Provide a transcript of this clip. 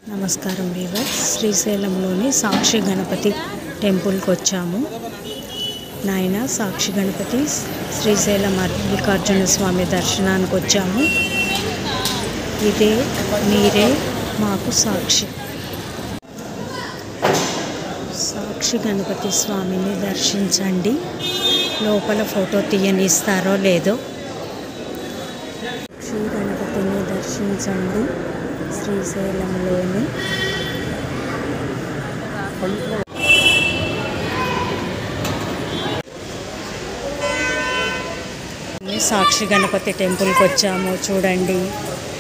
నమస్కారం వీవర్ శ్రీశైలంలోని సాక్షి గణపతి టెంపుల్కి వచ్చాము నాయన సాక్షి గణపతి శ్రీశైలం మల్లికార్జున స్వామి దర్శనానికి వచ్చాము ఇదే మీరే మాకు సాక్షి సాక్షి గణపతి స్వామిని దర్శించండి లోపల ఫోటో తీయనిస్తారో లేదో శ్రీ గణపతిని దర్శించండి శ్రీశైలంలోని సాక్షి గణపతి టెంపుల్కి వచ్చాము చూడండి